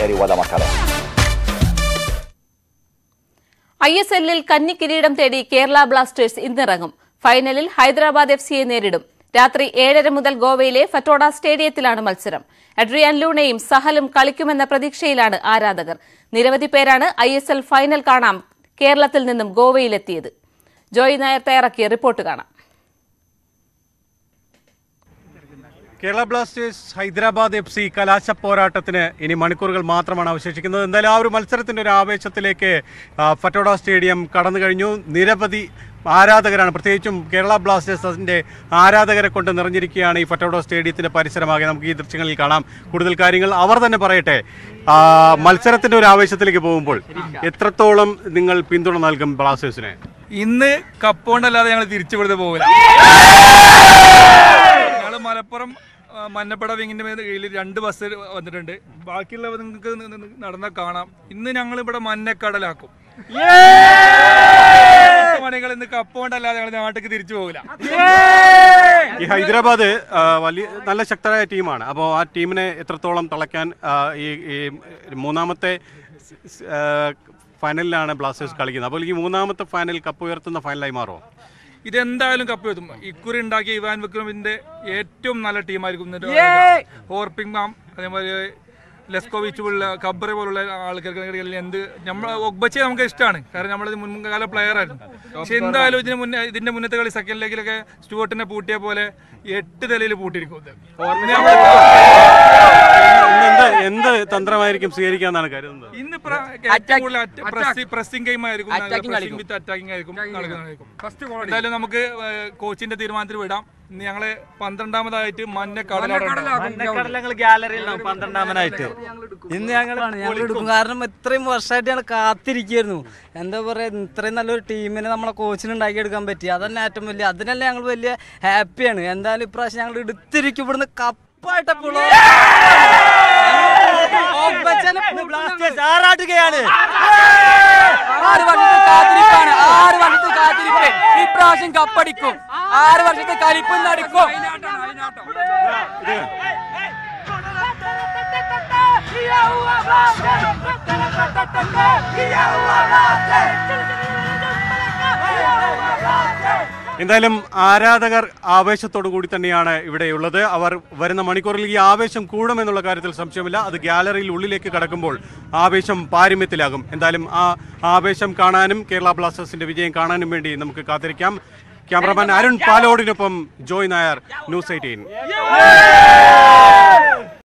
എരിവത മക്കളെ I S എല്ലിൽ കന്നി കിരീടം തേടി കേരള ബ്ലാസ്റ്റേഴ്സ് ഇന്നിറങ്ങും ഫൈനലിൽ ഹൈദരാബാദ് എഫ് സിയെ നേരിടും രാത്രി ഏഴര മുതൽ ഗോവയിലെ ഫറ്റോഡ സ്റ്റേഡിയത്തിലാണ് മത്സരം അഡ്രിയാൻ ലൂണയും സഹലും കളിക്കുമെന്ന പ്രതീക്ഷയിലാണ് ആരാധകർ നിരവധി പേരാണ് ഐ എസ് എൽ ഫൈനൽ കാണാൻ കേരളത്തിൽ നിന്നും ഗോവയിലെത്തിയത് ജോയ് നായർ തയ്യാറാക്കിയ റിപ്പോർട്ട് കാണാം Kerala Blasters Hyderabad F C കലാശ പോരാട്ടത്തിന് ഇനി മണിക്കൂറുകൾ മാത്രമാണ് അവശേഷിക്കുന്നത് എന്തായാലും ആ ഒരു മത്സരത്തിന്റെ ഒരു ആവേശത്തിലേക്ക് ആ, ഫറ്റോഡ സ്റ്റേഡിയം കടന്നു കഴിഞ്ഞു നിരവധി ആരാധകരാണ് പ്രത്യേകിച്ചും കേരള ബ്ലാസ്റ്റേഴ്സിന്റെ ആരാധകരെ കൊണ്ട് നിറഞ്ഞിരിക്കുകയാണ് ഈ ഫറ്റോഡ സ്റ്റേഡിയത്തിന്റെ പരിസരമാകെ നമുക്ക് ഈ ദൃശ്യങ്ങളിൽ കാണാം കൂടുതൽ കാര്യങ്ങൾ അവർ തന്നെ പറയട്ടെ ആ, മത്സരത്തിന്റെ ഒരു ആവേശത്തിലേക്ക് പോകുമ്പോൾ എത്രത്തോളം നിങ്ങൾ പിന്തുണ നൽകും ബ്ലാസ്റ്റേഴ്സിനെ ഇന്ന് കപ്പോണ്ടല്ലാതെ ഞങ്ങൾ തിരിച്ചു കൊടുത്ത് പോകില്ല ഞങ്ങൾ മലപ്പുറം ആ, മന്നപ്പട വിങ്ങിന്റെ മേൽ കീഴിൽ രണ്ട് ബസ് വന്നിട്ടുണ്ട് ബാക്കിയുള്ളവ നിങ്ങൾക്ക് നടന്നാൽ കാണാം ഇന്ന് ഞങ്ങൾ ഇവിടെ മഞ്ഞക്കടലാക്കും മണികൾ ഇന്ന് കപ്പോണ്ടല്ലാതെ ഞങ്ങൾ നാട്ടിലേക്ക് തിരിച്ചു പോകില്ല ഈ ഹൈദരാബാദ് ആ, വലിയ നല്ല ശക്തരായ ടീമാണ് അപ്പോൾ ആ ടീമിനെ എത്രത്തോളം തളയ്ക്കാൻ ആ, ഈ ഈ മൂന്നാമത്തെ സ്- സ്- ആ, ഫൈനലിലാണ് ബ്ലാസ്റ്റേഴ്സ് കളിക്കുന്നത് അപ്പോൾ ഈ മൂന്നാമത്തെ ഫൈനൽ കപ്പ് ഉയർത്തുന്ന ഫൈനലായി മാറുമോ ഇതെന്തായാലും കപ്പ് എത്തും ഇക്കുറി ഉണ്ടാക്കിയ ഇവാൻ വിക്രമിന്റെ ഏറ്റവും നല്ല ടീമായിരിക്കും ഹോർപ്പിംഗ് മാം അതേപോലെ ലെസ്കോവിച്ച് പോലുള്ള കബ്ര പോലുള്ള ആൾക്കാർക്ക് എന്ത് നമ്മൾ ഒഗ്ബച്ചെ നമുക്ക് ഇഷ്ടമാണ് കാരണം നമ്മളത് മുൻകാല പ്ലെയർ ആയിരുന്നു പക്ഷെ എന്തായാലും ഇതിന് മുന്നേ ഇതിന്റെ മുന്നത്തെ കളി സെക്കൻഡ് ലെഗിലൊക്കെ സ്റ്റുവർട്ടിനെ പൂട്ടിയ പോലെ എട്ട് നിലയിൽ പൂട്ടിയിരിക്കും ഇത്. ഇന്ന് നമ്മള് ഇന്ന് എന്ത് എന്ത് തന്ത്രമായിരിക്കും സ്വീകരിക്കാന്നാണ് കരുതുന്നത് ഇന്ന് പ്ര- ഏറ്റവും കൂടുതൽ പ്രസിംഗ് ഗെയിം ആയിരിക്കും പ്രസിംഗ് വിത്ത് അറ്റാക്കിംഗ് ആയിരിക്കും നടക്കുന്നതായിരിക്കും എന്തായാലും നമുക്ക് ഏഹ്, കോച്ചിന്റെ തീരുമാനത്തിൽ വിടാം ഇന്ന് ഞങ്ങള് പന്ത്രണ്ടാമതായിട്ട് മഞ്ഞ കടലാണ് ഗാലറിയിൽ പന്ത്രണ്ടാമനായിട്ട് ഇന്ന് ഞങ്ങൾ ഞങ്ങൾ എടുക്കും കാരണം ഇത്രയും വർഷമായിട്ട് ഞങ്ങൾ കാത്തിരിക്കുകയായിരുന്നു എന്താ പറയാ ഇത്രയും നല്ലൊരു ടീമിനെ നമ്മളെ കോച്ചിന് ഉണ്ടാക്കിയെടുക്കാൻ പറ്റി അതന്നെ ഏറ്റവും വലിയ അതിനല്ലേ ഞങ്ങൾ വലിയ ഹാപ്പിയാണ് എന്തായാലും ഇപ്രാവശ്യം ഞങ്ങൾ എടുത്തിരിക്കും ഇവിടുന്ന് കപ്പായിട്ട് ആറാട്ടുകയാണ് ആറ് വർഷത്തെ കാത്തിരിപ്പാണ് ആറ് വർഷത്തെ കാത്തിരിപ്പ് ഇപ്രാവശ്യം കപ്പടിക്കും ആറ് വർഷത്തെ കലിപ്പ് നടക്കും എന്തായാലും ആരാധകർ ആവേശത്തോടു കൂടി തന്നെയാണ് ഇവിടെയുള്ളത് അവർ വരുന്ന മണിക്കൂറിൽ ഈ ആവേശം കൂടുമെന്നുള്ള കാര്യത്തിൽ സംശയമില്ല അത് ഗ്യാലറിയിൽ ഉള്ളിലേക്ക് കടക്കുമ്പോൾ ആവേശം പാരമ്യത്തിലാകും എന്തായാലും ആ ആവേശം കാണാനും കേരള ബ്ലാസ്റ്റേഴ്സിന്റെ വിജയം കാണാനും വേണ്ടി നമുക്ക് കാത്തിരിക്കാം ക്യാമറമാൻ അരുൺ പാലോടിനൊപ്പം ജോയ് നായർ ന്യൂസ് എയ്റ്റീൻ